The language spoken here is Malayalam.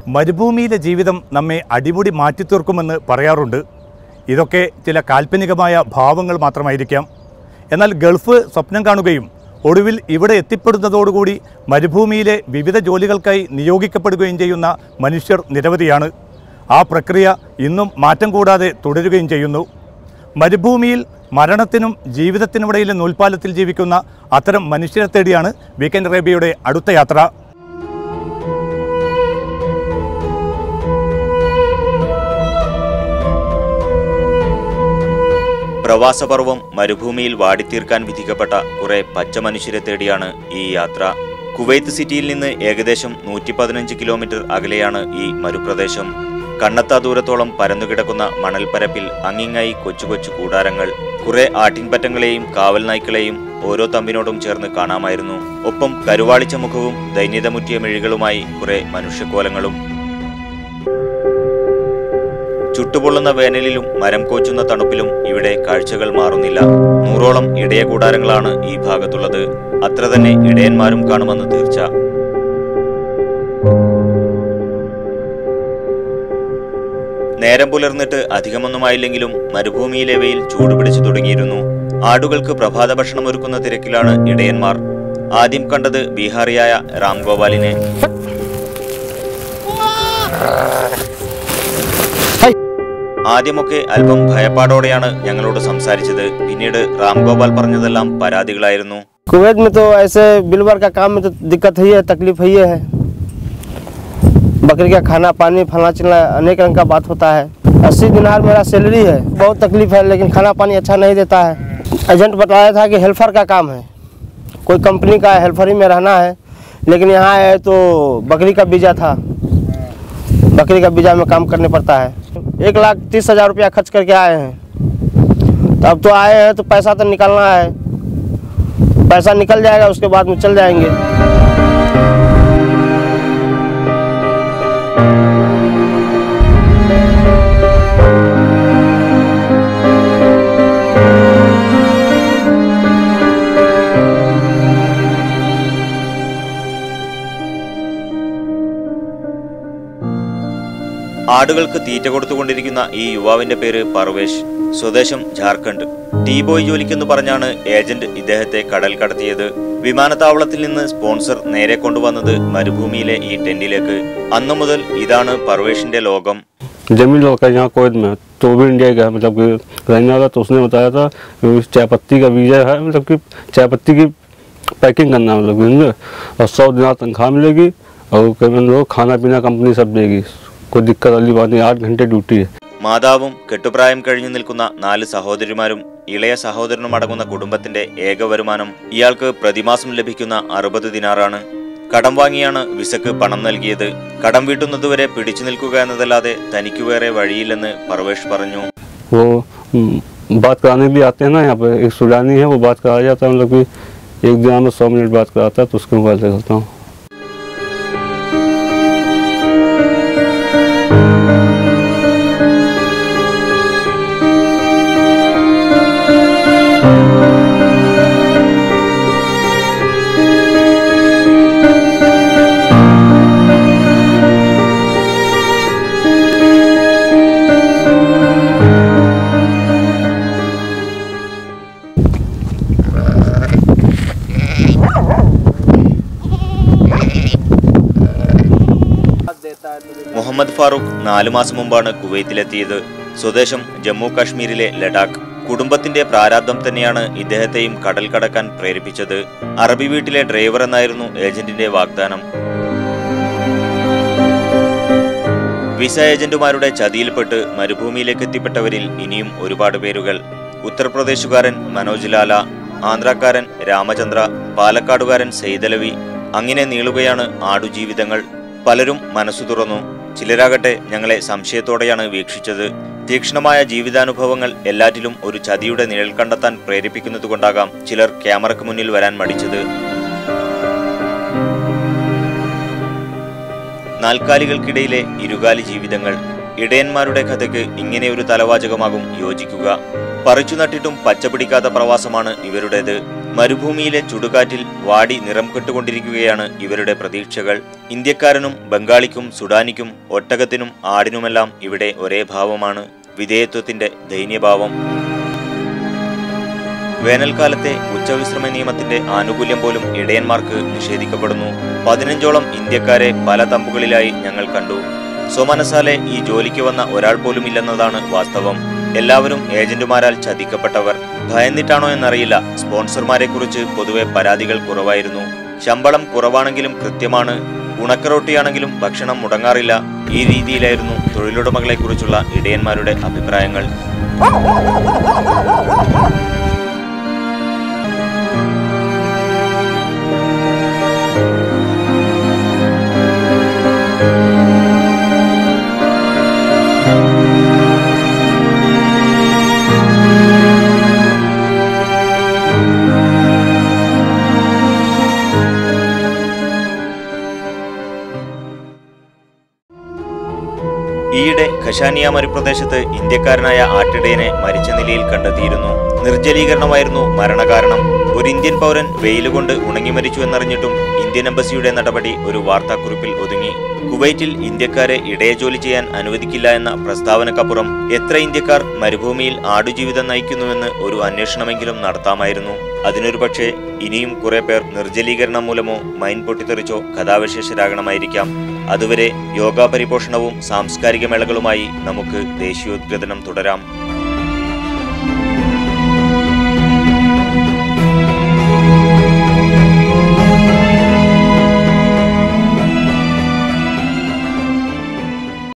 മരുഭൂമിയിലെ ജീവിതം നമ്മെ അടിമുടി മാറ്റിത്തീർക്കുമെന്ന് പറയാറുണ്ട് ഇതൊക്കെ ചില കാൽപ്പനികമായ ഭാവങ്ങൾ മാത്രമായിരിക്കാം എന്നാൽ ഗൾഫ് സ്വപ്നം കാണുകയും ഒടുവിൽ ഇവിടെ എത്തിപ്പെടുന്നതോടുകൂടി മരുഭൂമിയിലെ വിവിധ ജോലികൾക്കായി നിയോഗിക്കപ്പെടുകയും ചെയ്യുന്ന മനുഷ്യർ നിരവധിയാണ് ആ പ്രക്രിയ ഇന്നും മാറ്റം കൂടാതെ തുടരുകയും ചെയ്യുന്നു മരുഭൂമിയിൽ മരണത്തിനും ജീവിതത്തിനുമിടയിലെ നൂൽപ്പാലത്തിൽ ജീവിക്കുന്ന അത്തരം മനുഷ്യരെ തേടിയാണ് വീക്കെൻഡ് റേബിയുടെ അടുത്ത യാത്ര പ്രവാസപർവം മരുഭൂമിയിൽ വാടിത്തീർക്കാൻ വിധിക്കപ്പെട്ട കുറെ പച്ച മനുഷ്യരെ തേടിയാണ് ഈ യാത്ര കുവൈത്ത് സിറ്റിയിൽ നിന്ന് ഏകദേശം നൂറ്റി പതിനഞ്ച് കിലോമീറ്റർ അകലെയാണ് ഈ മരുപ്രദേശം കണ്ണത്താ ദൂരത്തോളം പരന്നുകിടക്കുന്ന മണൽപ്പരപ്പിൽ അങ്ങിങ്ങായി കൊച്ചു കൊച്ചു കൂടാരങ്ങൾ കുറെ ആട്ടിൻപറ്റങ്ങളെയും കാവൽ നായ്ക്കളെയും ഓരോ തമ്പിനോടും ചേർന്ന് കാണാമായിരുന്നു ഒപ്പം കരുവാളിച്ച മുഖവും ദൈന്യതമുറ്റിയ മിഴികളുമായി കുറെ മനുഷ്യക്കോലങ്ങളും ചുട്ടുപൊള്ളുന്ന വേനലിലും മരം കോച്ചുന്ന തണുപ്പിലും ഇവിടെ കാഴ്ചകൾ മാറുന്നില്ല നൂറോളം ഇടയ കൂടാരങ്ങളാണ് ഈ ഭാഗത്തുള്ളത് അത്ര തന്നെ ഇടയന്മാരും കാണുമെന്ന് തീർച്ച നേരം പുലർന്നിട്ട് അധികമൊന്നുമായില്ലെങ്കിലും മരുഭൂമിയിലെ വെയിൽ ചൂടുപിടിച്ചു തുടങ്ങിയിരുന്നു ആടുകൾക്ക് പ്രഭാത ഭക്ഷണം ഒരുക്കുന്ന തിരക്കിലാണ് ഇടയന്മാർ ആദ്യം കണ്ടത് ബീഹാറിയായ രാംഗോപാലിനെ ആദ്യമൊക്കെ അല്പം ഭയപ്പാടോടെയാണ് ഞങ്ങളോട് സംസാരിച്ചത് പിന്നീട് രാംഗോപാൽ പറഞ്ഞതെല്ലാം പരാതികളായിരുന്നു कुवैत में तो ऐसे बिलवर का काम में तो दिक्कत ही है तकलीफ ही है बकरी का खाना पानी फला चिलना अनेक रंग का बात होता है अस्सी दिनार मेरा सैलरी है बहुत तकलीफ है लेकिन खाना पानी अच्छा नहीं देता है एजेंट बताया था कि हेल्पर का काम है कोई कंपनी का हेल्पर ही में रहना है लेकिन यहाँ है तो बकरी का वीज़ा था बकरी का वीज़ा में काम करने पड़ता है एक लाख तीस हज़ार रुपया खर्च करके आए हैं तो अब तो आए हैं तो पैसा तो निकालना है पैसा निकल जाएगा उसके बाद में चल जाएंगे ആടുകൾക്ക് തീറ്റ കൊടുത്തുകൊണ്ടിരിക്കുന്ന ഈ യുവാവിന്റെ പേര് പർവേഷ് സ്വദേശം ജാർഖണ്ഡ് ടീ ബോയ് ജോലിക്കെന്ന് പറഞ്ഞാണ് ഏജന്റ് ഇദ്ദേഹത്തെ കടൽ കടത്തിയത് വിമാനത്താവളത്തിൽ നിന്ന് സ്പോൺസർ നേരെ കൊണ്ടുവന്നത് മരുഭൂമിയിലെ ഈ ടെന്റിലേക്ക് അന്നു മുതൽ ഇതാണ് പർവേഷിന്റെ ലോകം जमीन लड़का यहाँ कोविड में तो भी इंडिया गया मतलब कि रहने वाला तो उसने बताया था कि उस चाय पत्ती का वीज़ा है मतलब कि चाय पत्ती की पैकिंग करना है मतलब कि समझे? और सौ दिन तनख्वाह मिलेगी और करीबन लोग खाना पीना कंपनी सब देगी कोई दिक्कत वाली बात नहीं आठ घंटे ड्यूटी है മാതാവും കെട്ടുപ്രായം കഴിഞ്ഞു നിൽക്കുന്ന നാല് സഹോദരിമാരും ഇളയ സഹോദരനും അടങ്ങുന്ന കുടുംബത്തിന്റെ ഏക വരുമാനം ഇയാൾക്ക് പ്രതിമാസം ലഭിക്കുന്ന അറുപത് ദിനാറാണ് കടം വാങ്ങിയാണ് വിസക്ക് പണം നൽകിയത് കടം വീട്ടുന്നതുവരെ പിടിച്ചു നിൽക്കുക എന്നതല്ലാതെ തനിക്ക് വേറെ വഴിയില്ലെന്ന് പർവേഷ് പറഞ്ഞു वो हम्म, बात कराने भी आते हैं ना यहाँ पे एक सुडानी है वो बात कराया जाता है मतलब कि एक दिन में सौ मिनट बात कराता है तो उसके मोबाइल से करता हूँ മുഹമ്മദ് ഫാറൂഖ് നാലു മാസം മുമ്പാണ് കുവൈത്തിലെത്തിയത് സ്വദേശം ജമ്മു കാശ്മീരിലെ ലഡാക്ക് കുടുംബത്തിന്റെ പ്രാരാബ്ദം തന്നെയാണ് ഇദ്ദേഹത്തെയും കടൽ കടക്കാൻ പ്രേരിപ്പിച്ചത് അറബി വീട്ടിലെ ഡ്രൈവർ എന്നായിരുന്നു ഏജന്റിന്റെ വാഗ്ദാനം വിസ ഏജന്റുമാരുടെ ചതിയിൽപ്പെട്ട് മരുഭൂമിയിലേക്ക് എത്തിപ്പെട്ടവരിൽ ഇനിയും ഒരുപാട് പേരുകൾ ഉത്തർപ്രദേശുകാരൻ മനോജ് ലാല ആന്ധ്രാക്കാരൻ രാമചന്ദ്ര പാലക്കാടുകാരൻ സെയ്തലവി അങ്ങനെ നീളുകയാണ് ആടുജീവിതങ്ങൾ പലരും മനസ്സു തുറന്നു ചിലരാകട്ടെ ഞങ്ങളെ സംശയത്തോടെയാണ് വീക്ഷിച്ചത് തീക്ഷ്ണമായ ജീവിതാനുഭവങ്ങൾ എല്ലാറ്റിലും ഒരു ചതിയുടെ നിഴൽ കണ്ടെത്താൻ പ്രേരിപ്പിക്കുന്നതുകൊണ്ടാകാം ചിലർ ക്യാമറയ്ക്ക് മുന്നിൽ വരാൻ മടിച്ചത് നാൽക്കാലികൾക്കിടയിലെ ഇരുകാലി ജീവിതങ്ങൾ ഇടയന്മാരുടെ കഥയ്ക്ക് ഇങ്ങനെ ഒരു തലവാചകമാകും യോജിക്കുക പറിച്ചു നട്ടിട്ടും പച്ച പിടിക്കാത്ത പ്രവാസമാണ് ഇവരുടേത് മരുഭൂമിയിലെ ചുടുകാറ്റിൽ വാടി നിറം കെട്ടുകൊണ്ടിരിക്കുകയാണ് ഇവരുടെ പ്രതീക്ഷകൾ ഇന്ത്യക്കാരനും ബംഗാളിക്കും സുഡാനിക്കും ഒട്ടകത്തിനും ആടിനുമെല്ലാം ഇവിടെ ഒരേ ഭാവമാണ് വിധേയത്വത്തിന്റെ ദൈന്യഭാവം വേനൽക്കാലത്തെ ഉച്ചവിശ്രമ നിയമത്തിന്റെ ആനുകൂല്യം പോലും ഇടയന്മാർക്ക് നിഷേധിക്കപ്പെടുന്നു പതിനഞ്ചോളം ഇന്ത്യക്കാരെ പല തമ്പുകളിലായി ഞങ്ങൾ കണ്ടു സ്വമനസാലെ ഈ ജോലിക്ക് വന്ന ഒരാൾ പോലും ഇല്ലെന്നതാണ് വാസ്തവം എല്ലാവരും ഏജന്റുമാരാൽ ചതിക്കപ്പെട്ടവർ ഭയന്നിട്ടാണോ എന്നറിയില്ല സ്പോൺസർമാരെ കുറിച്ച് പൊതുവെ പരാതികൾ കുറവായിരുന്നു ശമ്പളം കുറവാണെങ്കിലും കൃത്യമാണ് ഉണക്കറൊട്ടിയാണെങ്കിലും ഭക്ഷണം മുടങ്ങാറില്ല ഈ രീതിയിലായിരുന്നു തൊഴിലുടമകളെക്കുറിച്ചുള്ള ഇടയന്മാരുടെ അഭിപ്രായങ്ങൾ ഈയിടെ ഖശാനിയ മരുപ്രദേശത്ത് ഇന്ത്യക്കാരനായ ആട്ടിടയനെ മരിച്ച നിലയിൽ കണ്ടെത്തിയിരുന്നു നിർജ്ജലീകരണമായിരുന്നു മരണകാരണം ഒരു ഇന്ത്യൻ പൗരൻ വെയിലുകൊണ്ട് ഉണങ്ങി മരിച്ചു എന്നറിഞ്ഞിട്ടും ഇന്ത്യൻ എംബസിയുടെ നടപടി ഒരു വാർത്താക്കുറിപ്പിൽ ഒതുങ്ങി കുവൈറ്റിൽ ഇന്ത്യക്കാരെ ഇടയജോലി ചെയ്യാൻ അനുവദിക്കില്ല എന്ന പ്രസ്താവനക്കപ്പുറം എത്ര ഇന്ത്യക്കാർ മരുഭൂമിയിൽ ആടുജീവിതം നയിക്കുന്നുവെന്ന് ഒരു അന്വേഷണമെങ്കിലും നടത്താമായിരുന്നു അതിനൊരു പക്ഷേ ഇനിയും കുറെ പേർ നിർജ്ജലീകരണം മൂലമോ മൈൻ പൊട്ടിത്തെറിച്ചോ കഥാവിശേഷരാകണമായിരിക്കാം അതുവരെ യോഗാ പരിപോഷണവും സാംസ്കാരിക മേളകളുമായി നമുക്ക് ദേശീയോദ്ഗ്രഥനം തുടരാം